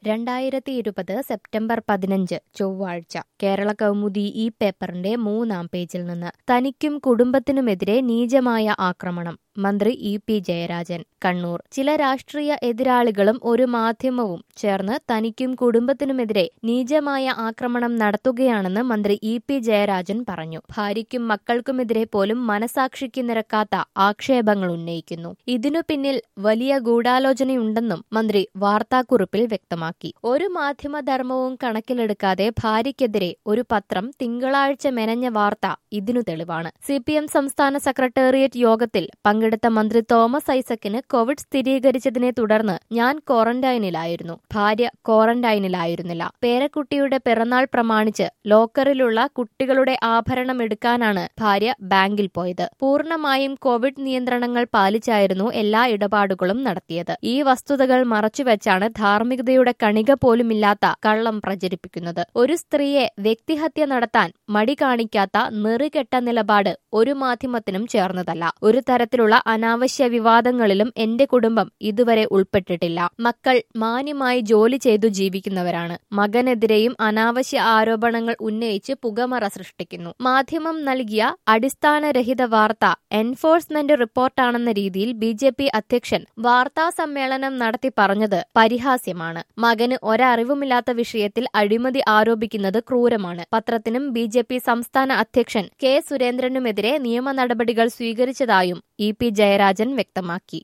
രണ്ടായിരത്തി ഇരുപത് സെപ്റ്റംബർ പതിനഞ്ച് ചൊവ്വാഴ്ച കേരള കൗമുദി ഈ പേപ്പറിന്റെ മൂന്നാം പേജിൽ നിന്ന് തനിക്കും കുടുംബത്തിനുമെതിരെ നീചമായ ആക്രമണം മന്ത്രി ഇ പി ജയരാജൻ കണ്ണൂർ ചില രാഷ്ട്രീയ എതിരാളികളും ഒരു മാധ്യമവും ചേർന്ന് തനിക്കും കുടുംബത്തിനുമെതിരെ നീചമായ ആക്രമണം നടത്തുകയാണെന്ന് മന്ത്രി ഇ പി ജയരാജൻ പറഞ്ഞു ഭാര്യയ്ക്കും മക്കൾക്കുമെതിരെ പോലും മനസാക്ഷിക്ക് നിരക്കാത്ത ആക്ഷേപങ്ങൾ ഉന്നയിക്കുന്നു ഇതിനു പിന്നിൽ വലിയ ഗൂഢാലോചനയുണ്ടെന്നും മന്ത്രി വാർത്താക്കുറിപ്പിൽ വ്യക്തമാക്കി ഒരു മാധ്യമധർമ്മവും കണക്കിലെടുക്കാതെ ഭാര്യയ്ക്കെതിരെ ഒരു പത്രം തിങ്കളാഴ്ച മെനഞ്ഞ വാർത്ത ഇതിനു തെളിവാണ് സി പി എം സംസ്ഥാന സെക്രട്ടേറിയറ്റ് യോഗത്തിൽ പങ്കെടുത്ത മന്ത്രി തോമസ് ഐസക്കിന് കോവിഡ് സ്ഥിരീകരിച്ചതിനെ തുടർന്ന് ഞാൻ ക്വാറന്റൈനിലായിരുന്നു ഭാര്യ ക്വാറന്റൈനിലായിരുന്നില്ല പേരക്കുട്ടിയുടെ പിറന്നാൾ പ്രമാണിച്ച് ലോക്കറിലുള്ള കുട്ടികളുടെ ആഭരണം എടുക്കാനാണ് ഭാര്യ ബാങ്കിൽ പോയത് പൂർണ്ണമായും കോവിഡ് നിയന്ത്രണങ്ങൾ പാലിച്ചായിരുന്നു എല്ലാ ഇടപാടുകളും നടത്തിയത് ഈ വസ്തുതകൾ മറച്ചുവെച്ചാണ് ധാർമ്മികതയുടെ കണിക പോലുമില്ലാത്ത കള്ളം പ്രചരിപ്പിക്കുന്നത് ഒരു സ്ത്രീയെ വ്യക്തിഹത്യ നടത്താൻ മടി കാണിക്കാത്ത നെറികെട്ട നിലപാട് ഒരു മാധ്യമത്തിനും ചേർന്നതല്ല ഒരു തരത്തിലുള്ള അനാവശ്യ വിവാദങ്ങളിലും എന്റെ കുടുംബം ഇതുവരെ ഉൾപ്പെട്ടിട്ടില്ല മക്കൾ മാന്യമായി ജോലി ചെയ്തു ജീവിക്കുന്നവരാണ് മകനെതിരെയും അനാവശ്യ ആരോപണങ്ങൾ ഉന്നയിച്ച് പുകമറ സൃഷ്ടിക്കുന്നു മാധ്യമം നൽകിയ അടിസ്ഥാനരഹിത വാർത്ത എൻഫോഴ്സ്മെന്റ് റിപ്പോർട്ടാണെന്ന രീതിയിൽ ബി ജെ പി അധ്യക്ഷൻ വാർത്താ സമ്മേളനം നടത്തി പറഞ്ഞത് പരിഹാസ്യമാണ് മകന് ഒരറിവുമില്ലാത്ത വിഷയത്തിൽ അഴിമതി ആരോപിക്കുന്നത് ക്രൂരമാണ് പത്രത്തിനും ബി ജെ പി സംസ്ഥാന അധ്യക്ഷൻ കെ സുരേന്ദ്രനുമെതിരെ നിയമ നടപടികൾ സ്വീകരിച്ചതായും ഇ പി ജയരാജൻ വ്യക്തമാക്കി